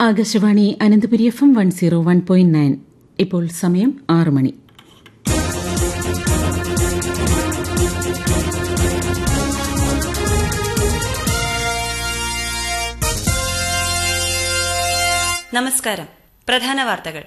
Akashvani Ananthapuri F M one zero one point nine ഇപ്പോൾ സമയം ആറ് മണി നമസ്കാരം പ്രധാന വാർത്തകൾ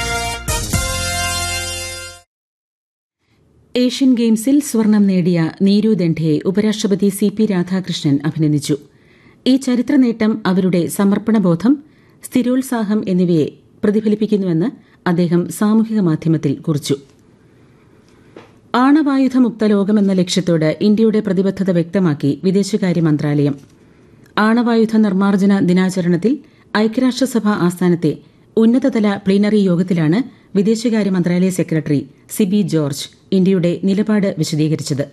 ഏഷ്യൻ ഗെയിംസിൽ സ്വർണം നേടിയ നീരു ദണ്ഡയെ ഉപരാഷ്ട്രപതി സി പി രാധാകൃഷ്ണൻ അഭിനന്ദിച്ചു ഈ ചരിത്ര നേട്ടം അവരുടെ സമർപ്പണബോധം സ്ഥിരോത്സാഹം എന്നിവയെ പ്രതിഫലിപ്പിക്കുന്നുവെന്ന് അദ്ദേഹം സാമൂഹിക മാധ്യമത്തിൽ കുറിച്ചു ആണവായുധമുക്ത ലോകമെന്ന ലക്ഷ്യത്തോട് ഇന്ത്യയുടെ പ്രതിബദ്ധത വ്യക്തമാക്കി വിദേശകാര്യ മന്ത്രാലയം ആണവായുധ നിർമ്മാർജ്ജന ദിനാചരണത്തിൽ ഐക്യരാഷ്ട്രസഭ ആസ്ഥാനത്തെ ഉന്നതതല പ്ലീനറി യോഗത്തിലാണ് വിദേശകാര്യ മന്ത്രാലയ സെക്രട്ടറി സിബി ജോർജ് ഇന്ത്യയുടെ നിലപാട് വിശദീകരിച്ചത്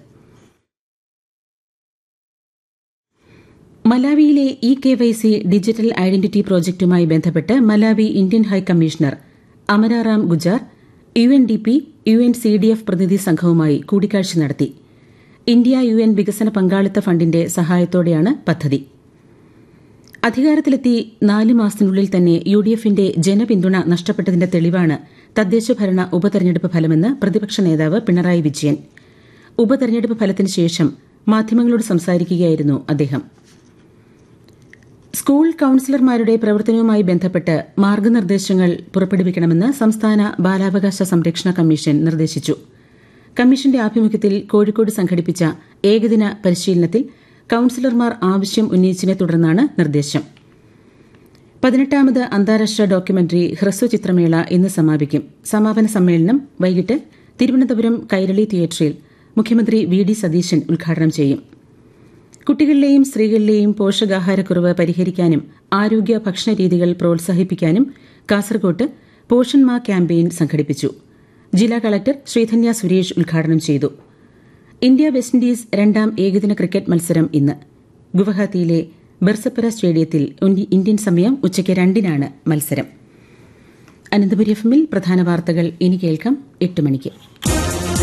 മലാവിയിലെ E K Y C digital identity പ്രോജക്ടുമായി ബന്ധപ്പെട്ട് Malawi Indian high commissioner Amararam Gujar U N D P U N C D F പ്രതിനിധി സംഘവുമായി കൂടിക്കാഴ്ച നടത്തി ഇന്ത്യ യു എൻ വികസന പങ്കാളിത്ത ഫണ്ടിന്റെ സഹായത്തോടെയാണ് പദ്ധതി അധികാരത്തിലെത്തി നാല് മാസത്തിനുള്ളിൽ തന്നെ യു ഡി എഫിന്റെ ജനപിന്തുണ നഷ്ടപ്പെട്ടതിന്റെ തെളിവാണ് തദ്ദേശഭരണ ഉപതെരഞ്ഞെടുപ്പ് ഫലമെന്ന് പ്രതിപക്ഷ നേതാവ് പിണറായി വിജയൻ ഉപതെരഞ്ഞെടുപ്പ് ഫലത്തിന് ശേഷം മാധ്യമങ്ങളോട് സംസാരിക്കുകയായിരുന്നു അദ്ദേഹം സ്കൂൾ കൌൺസിലർമാരുടെ പ്രവർത്തനവുമായി ബന്ധപ്പെട്ട് മാർഗനിർദ്ദേശങ്ങൾ പുറപ്പെടുവിക്കണമെന്ന് സംസ്ഥാന ബാലാവകാശ സംരക്ഷണ കമ്മീഷൻ നിർദ്ദേശിച്ചു കമ്മീഷന്റെ ആഭിമുഖ്യത്തിൽ കോഴിക്കോട് സംഘടിപ്പിച്ച ഏകദിന പരിശീലനത്തിൽ കൌൺസിലർമാർ ആവശ്യം ഉന്നയിച്ചതിനെ തുടർന്നാണ് നിർദ്ദേശം പതിനെട്ടാമത് അന്താരാഷ്ട്ര ഡോക്യുമെന്ററി ഹ്രസ്വചിത്രമേള ഇന്ന് സമാപിക്കും സമാപന സമ്മേളനം വൈകിട്ട് തിരുവനന്തപുരം കൈരളി തിയേറ്ററിൽ മുഖ്യമന്ത്രി വി ഡി സതീശൻ ഉദ്ഘാടനം ചെയ്യും കുട്ടികളിലെയും സ്ത്രീകളിലെയും പോഷകാഹാരക്കുറവ് പരിഹരിക്കാനും ആരോഗ്യ ഭക്ഷണ രീതികൾ പ്രോത്സാഹിപ്പിക്കാനും കാസർകോട്ട് പോഷൺ മാ ക്യാമ്പയിൻ സംഘടിപ്പിച്ചു ജില്ലാ കളക്ടർ ശ്രീധന്യ സുരേഷ് ഉദ്ഘാടനം ചെയ്തു ഇന്ത്യ വെസ്റ്റ് ഇൻഡീസ് രണ്ടാം ഏകദിന ക്രിക്കറ്റ് മത്സരം ഇന്ന് ഗുവഹാത്തിയിലെ ബെർസപ്പര സ്റ്റേഡിയത്തിൽ ഇന്ത്യൻ സമയം ഉച്ചയ്ക്ക് രണ്ടിനാണ് മത്സരം അനന്തപുരി എഫ് എമ്മിൽ പ്രധാന വാർത്തകൾ ഇനി കേൾക്കാം എട്ട് മണിക്ക്